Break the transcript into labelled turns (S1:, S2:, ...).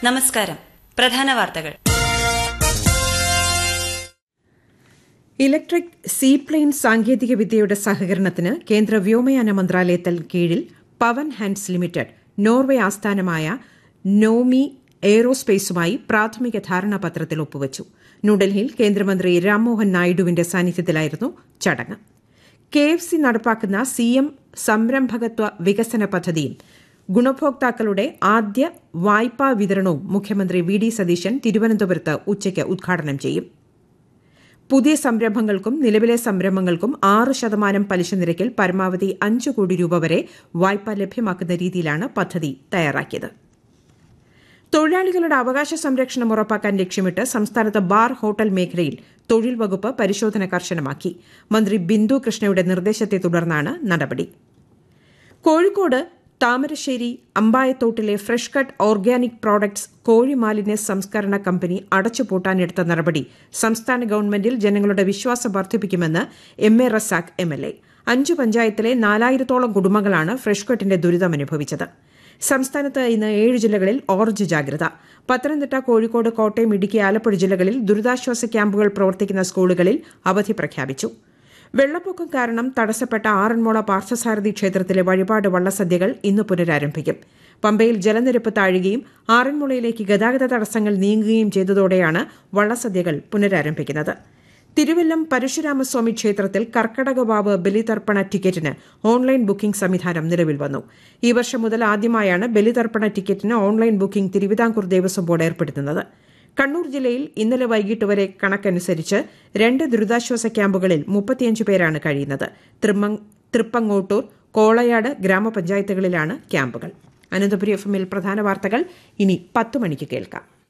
S1: നമസ്കാരം പ്രധാന വാർത്തകൾ
S2: ഇലക്ട്രിക് സീപ്ലെയിൻ സാങ്കേതിക വിദ്യയുടെ സഹകരണത്തിന് കേന്ദ്ര വ്യോമയാന മന്ത്രാലയത്തിന് കീഴിൽ പവൻ ഹാൻഡ്സ് ലിമിറ്റഡ് നോർവേ ആസ്ഥാനമായ നോമി എയ്റോസ്പേസുമായി പ്രാഥമിക ധാരണാപത്രത്തിൽ ഒപ്പുവച്ചു ന്യൂഡൽഹിയിൽ കേന്ദ്രമന്ത്രി രാംമോഹൻ നായിഡുവിന്റെ സാന്നിധ്യത്തിലായിരുന്നു ചടങ്ങ് കെ എഫ് സി നടപ്പാക്കുന്ന സി എം സംരംഭകത്വ വികസന പദ്ധതിയും ഗുണഭോക്താക്കളുടെ ആദ്യ വായ്പാ വിതരണവും മുഖ്യമന്ത്രി വി ഡി സതീശൻ തിരുവനന്തപുരത്ത് ഉച്ചയ്ക്ക് ഉദ്ഘാടനം ചെയ്യും പുതിയ സംരംഭങ്ങൾക്കും നിലവിലെ സംരംഭങ്ങൾക്കും ആറ് ശതമാനം പലിശ നിരക്കിൽ പരമാവധി അഞ്ച് കോടി രൂപ വരെ വായ്പ ലഭ്യമാക്കുന്ന രീതിയിലാണ് പദ്ധതി തയ്യാറാക്കിയത് തൊഴിലാളികളുടെ അവകാശ സംരക്ഷണം ഉറപ്പാക്കാൻ ലക്ഷ്യമിട്ട് സംസ്ഥാനത്ത് ബാർ ഹോട്ടൽ മേഖലയിൽ തൊഴിൽ വകുപ്പ് പരിശോധന കർശനമാക്കി മന്ത്രി ബിന്ദു കൃഷ്ണയുടെ നിർദ്ദേശത്തെ തുടർന്നാണ് നടപടി കോഴിക്കോട് താമരശ്ശേരി അമ്പായത്തോട്ടിലെ ഫ്രഷ് കട്ട് ഓർഗാനിക് പ്രോഡക്ട്സ് കോഴി മാലിന്യ സംസ്കരണ കമ്പനി അടച്ചുപൂട്ടാനെടുത്ത നടപടി സംസ്ഥാന ഗവൺമെന്റിൽ ജനങ്ങളുടെ വിശ്വാസം വർദ്ധിപ്പിക്കുമെന്ന് M A Razak M L A അഞ്ചു പഞ്ചായത്തിലെ നാലായിരത്തോളം കുടുംബങ്ങളാണ് ഫ്രഷ് കട്ടിന്റെ ദുരിതമനുഭവിച്ചത് സംസ്ഥാനത്ത് ഇന്ന് ഏഴ് ജില്ലകളിൽ ഓറഞ്ച് ജാഗ്രത പത്തനംതിട്ട കോഴിക്കോട് കോട്ടയം ഇടുക്കി ആലപ്പുഴ ജില്ലകളിൽ ദുരിതാശ്വാസ ക്യാമ്പുകൾ പ്രവർത്തിക്കുന്ന സ്കൂളുകളിൽ അവധി പ്രഖ്യാപിച്ചു വെള്ളപ്പൊക്കം കാരണം തടസ്സപ്പെട്ട ആറന്മുള പാർത്ഥസാരഥി ക്ഷേത്രത്തിലെ വഴിപാട് വള്ളസദ്യകൾ ഇന്ന് പുനരാരംഭിക്കും പമ്പയിൽ ജലനിരപ്പ് താഴുകയും ആറന്മുളയിലേക്ക് ഗതാഗത തടസ്സങ്ങൾ നീങ്ങുകയും ചെയ്തതോടെയാണ് വള്ളസദ്യകൾ പുനരാരംഭിക്കുന്നത് തിരുവല്ലം പരശുരാമസ്വാമി ക്ഷേത്രത്തിൽ കർക്കടകവാവ് ബലിതർപ്പണ ടിക്കറ്റിന് ഓൺലൈൻ ബുക്കിംഗ് സംവിധാനം നിലവിൽ വന്നു ഈ വർഷം മുതൽ ആദ്യമായാണ് ബലിതർപ്പണ ടിക്കറ്റിന് online booking Thiruvithamkoor Devaswom board ഏർപ്പെടുത്തുന്നത് കണ്ണൂർ ജില്ലയിൽ ഇന്നലെ വൈകിട്ട് വരെ കണക്കനുസരിച്ച് രണ്ട് ദുരിതാശ്വാസ ക്യാമ്പുകളിൽ മുപ്പത്തിയഞ്ച് പേരാണ് കഴിയുന്നത് തൃപ്പങ്ങോട്ടൂർ കോളയാട് ഗ്രാമപഞ്ചായത്തുകളിലാണ് ക്യാമ്പുകൾ അനന്തപുരി എഫ് എമ്മിൽ പ്രധാന വാർത്തകൾ ഇനി പത്ത് മണിക്ക് കേൾക്കാം